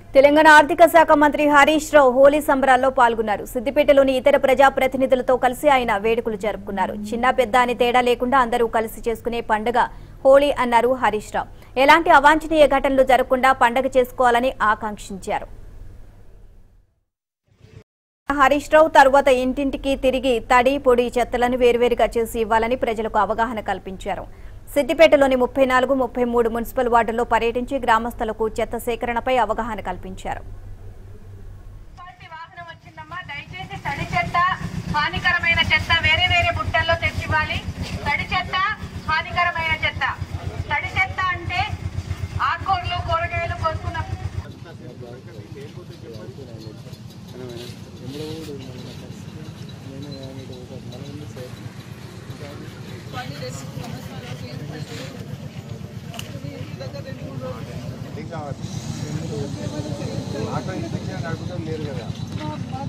తెలంగాణ ఆర్థిక శాఖ మంత్రి హరీష్ రావు హోలీ సంబరాల్లో పాల్గొన్నారు సిద్దిపేటలోని ఇతర ప్రజాప్రతినిధులతో కలిసి ఆయన వేడుకలు జరుపుకున్నారు చిన్న పెద్ద అని తేడా లేకుండా అందరూ కలిసి చేసుకునే పండుగ హోలీ అన్నారు హరీష్ రావు ఎలాంటి అవాంఛనీయ ఘటనలు జరగకుండా పండగ చేసుకోవాలని ఆకాంక్షించారు హరీష్ రావు తరువాత ఇంటింటికి తిరిగి తడి పొడి చెత్తలను వేరువేరుగా చేసి ఇవ్వాలని ప్రజలకు అవగాహన కల్పించారు సిద్దిపేటలోని ముప్పై నాలుగు ముప్పై మూడు మున్సిపల్ వార్డుల్లో పర్యటించి గ్రామస్తులకు చెత్త సేకరణపై అవగాహన కల్పించారు మున్సిపాలిటీ వాహనం వచ్చిందమ్మా దయచేసి తడి చెత్త హానికరమైన చెత్త వేరే వేరే బుట్టల్లో తెచ్చివ్వాలి తడి చెత్త హానికరమైన చెత్త తడి చెత్త అంటే ఆకుకూరలు కూరగాయలు కొనుక్కున్న ఏం కావాలి ఆటో ఇన్స్పెక్షన్ నడుపుతాం లేరు కదా